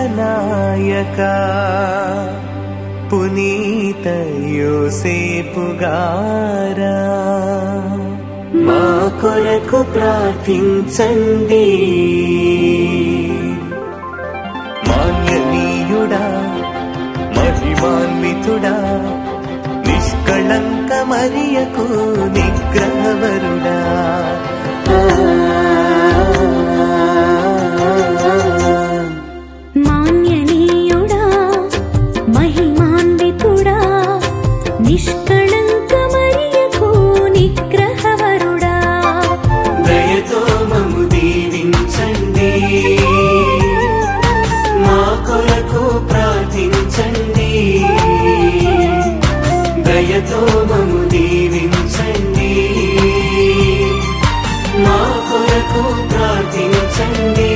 నాయక పునీత యోసేపు గారా మా కొరకు ప్రార్థించండి మాన్యనీయుడా మహిమాన్వితుడా నిష్కళంక మరియకు నిగ్రహవరుడా మాన్యనీయుడా మహిమాన్వితుడా నిష్కళంక మరియకు నిగ్రహవరుడా దయతో మము దీవించండి మా కొరకు ప్రార్థించండి దయతో మము దీవించండి మా కొరకు ప్రార్థించండి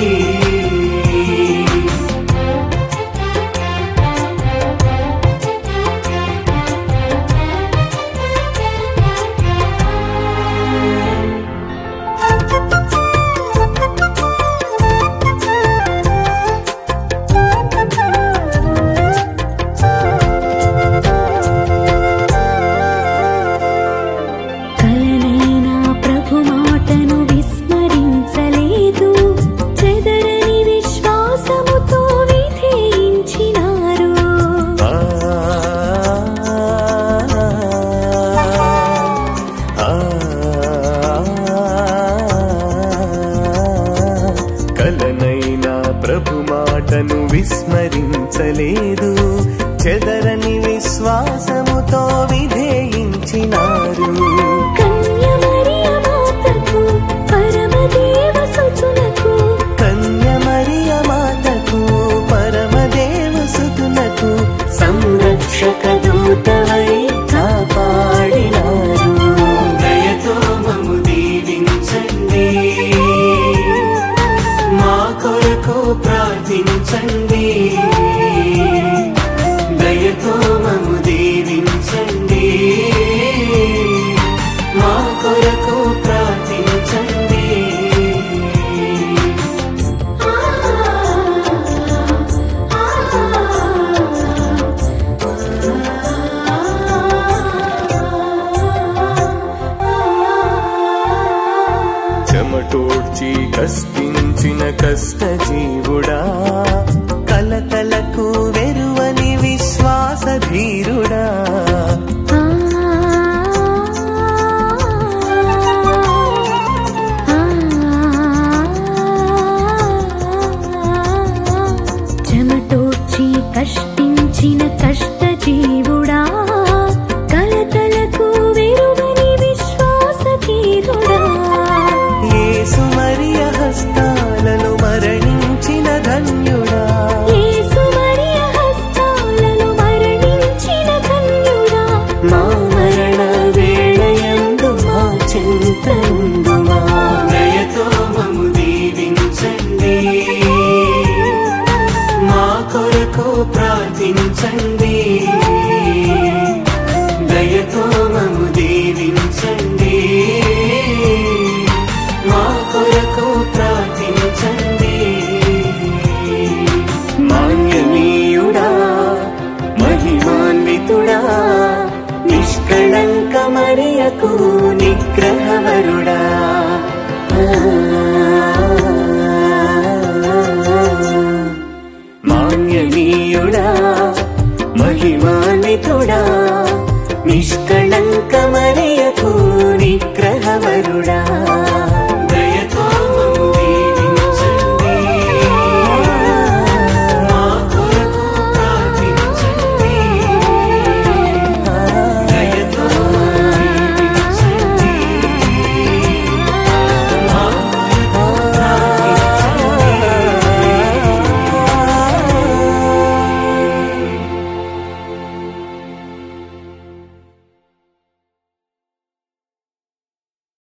కలనైనా ప్రభు మాటను విస్మరించలేదు చెదరని విశ్వాసముతో విధేయించినారు ఆ ఆ కలనైనా ప్రభు మాటను విస్మరించలేదు చెదరని విశ్వాసముతో విధేయించినారు కన్య మరియ మాతకు పరమదేవ సుతులకు కన్య మరియ మాతకు పరమదేవ సుతులకు సంరక్షక దూతవై కాపాడినారు దయతో మము దీవించండి మా కొరకు ప్రార్థించండి దయతో మము దీవించండి మా కొరకు ప్రార్థించండి చెమటోడ్చి కష్టించిన కష్టజీవుడా కలతలకు వెరువని విశ్వాస ధీరుడా ఆ చెమటోడ్చి కష్టించిన కష్టజీవుడా కలతలకు వెరువని విశ్వాస తీరుడా యేసు మరియ హస్తాలలో మరణించిన ధన్యుడా యేసు మరియ హస్తాలలో మరణించిన ధన్యుడా మా మరణ వేళయందు మా చింతనుందుమా దయతో మము దీవించండి మా కొరకు ప్రార్థించండి దయతో మము దీవించండి మా కొరకు ప్రార్థించండి మాన్యనీయుడా మహిమాన్వితుడా నిష్కళంక మరియకు నిగ్రహవరుడా మాన్యనీయుడా మహిమాన్వితుడా నిష్కళంక మరియకు నిగ్రహవరుడా